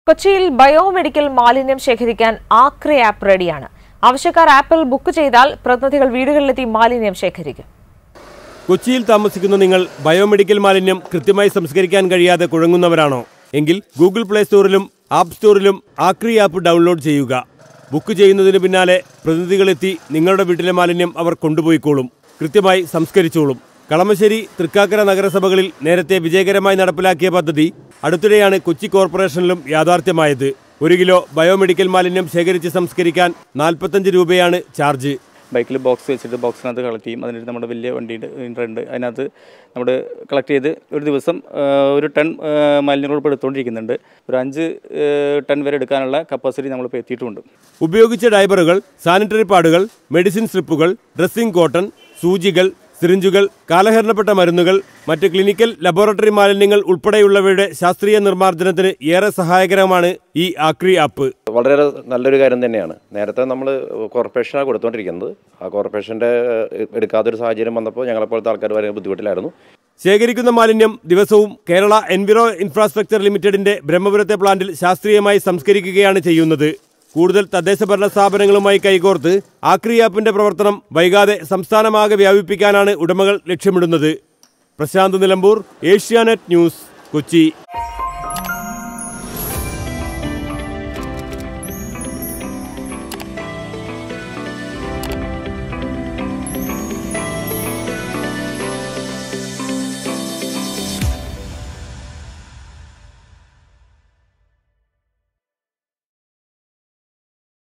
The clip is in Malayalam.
കൊച്ചിയിൽ ബയോമെഡിക്കൽ മാലിന്യം ശേഖരിക്കാൻ ആക്രി ആപ്പ് റെഡിയാണ് ആവശ്യക്കാർ ആപ്പിൽ ബുക്ക് ചെയ്താൽ പ്രതിനിധികൾ വീടുകളിലെത്തി മാലിന്യം ശേഖരിക്കും കൊച്ചിയിൽ താമസിക്കുന്ന നിങ്ങൾ ബയോമെഡിക്കൽ മാലിന്യം കൃത്യമായി സംസ്കരിക്കാൻ കഴിയാതെ കുഴങ്ങുന്നവരാണോ എങ്കിൽ ഗൂഗിൾ പ്ലേ സ്റ്റോറിലും ആപ്പ് സ്റ്റോറിലും ആക്രി ആപ്പ് ഡൗൺലോഡ് ചെയ്യുക ബുക്ക് ചെയ്യുന്നതിന് പിന്നാലെ പ്രതിനിധികളെത്തി നിങ്ങളുടെ വീട്ടിലെ മാലിന്യം അവർ കൊണ്ടുപോയിക്കോളും കൃത്യമായി സംസ്കരിച്ചോളും കളമശ്ശേരി തൃക്കാക്കര നഗരസഭകളിൽ നേരത്തെ വിജയകരമായി നടപ്പിലാക്കിയ പദ്ധതി അടുത്തിടെയാണ് കൊച്ചി കോർപ്പറേഷനിലും യാഥാർത്ഥ്യമായത് ഒരു കിലോ ബയോമെഡിക്കൽ മാലിന്യം ശേഖരിച്ച് സംസ്കരിക്കാൻ നാൽപ്പത്തഞ്ച് രൂപയാണ് ചാർജ് ബൈക്കിൽ ബോക്സ് വെച്ചിട്ട് ബോക്സിനകത്ത് കളക്ട് ചെയ്യും അതിന് നമ്മുടെ വലിയ വണ്ടിയുണ്ട് ഉണ്ട് അതിനകത്ത് നമ്മൾ കളക്ട് ചെയ്ത് ഒരു ദിവസം ആ, ഒരു ടൺ ആ, മാലിന്യങ്ങൾ ഇപ്പോൾ എടുത്തുകൊണ്ടിരിക്കുന്നുണ്ട് ഒരു അഞ്ച് ആ, ടൺ വരെ എടുക്കാനുള്ള കപ്പാസിറ്റി നമ്മളിപ്പോൾ എത്തിയിട്ടുമുണ്ട് ഉപയോഗിച്ച ഡൈബറുകൾ സാനിറ്ററി പാഡുകൾ മെഡിസിൻ സ്ട്രിപ്പുകൾ ഡ്രസ്സിംഗ് കോട്ടൺ സൂചികൾ സിറിഞ്ചുകൾ കാലഹരണപ്പെട്ട മരുന്നുകൾ മറ്റ് ക്ലിനിക്കൽ ലബോറട്ടറി മാലിന്യങ്ങൾ ഉൾപ്പെടെയുള്ളവയുടെ ശാസ്ത്രീയ നിർമ്മാർജ്ജനത്തിന് ഏറെ സഹായകരമാണ് ഈ ആക്രി ആപ്പ് വളരെ നല്ലൊരു കാര്യം തന്നെയാണ് നേരത്തെ നമ്മൾ കോർപ്പറേഷനാണ് കൊടുത്തുകൊണ്ടിരിക്കുന്നത് ആ കോർപ്പറേഷൻ്റെ എടുക്കാത്തൊരു സാഹചര്യം വന്നപ്പോൾ ഞങ്ങളെപ്പോലത്തെ ആൾക്കാർ വളരെ ബുദ്ധിമുട്ടിലായിരുന്നു ശേഖരിക്കുന്ന മാലിന്യം ദിവസവും കേരള എൻവിറോ ഇൻഫ്രാസ്ട്രക്ചർ ലിമിറ്റഡിന്റെ ബ്രഹ്മപുരത്തെ പ്ലാന്റിൽ ശാസ്ത്രീയമായി സംസ്കരിക്കുകയാണ് ചെയ്യുന്നത് കൂടുതൽ തദ്ദേശ ഭരണ സ്ഥാപനങ്ങളുമായി കൈകോർത്ത് ആക്രി ആപ്പിന്റെ പ്രവർത്തനം വൈകാതെ സംസ്ഥാനമാകെ വ്യാപിപ്പിക്കാനാണ് ഉടമകൾ ലക്ഷ്യമിടുന്നത് പ്രശാന്ത് നിലമ്പൂർ ഏഷ്യാനെറ്റ് ന്യൂസ് കൊച്ചി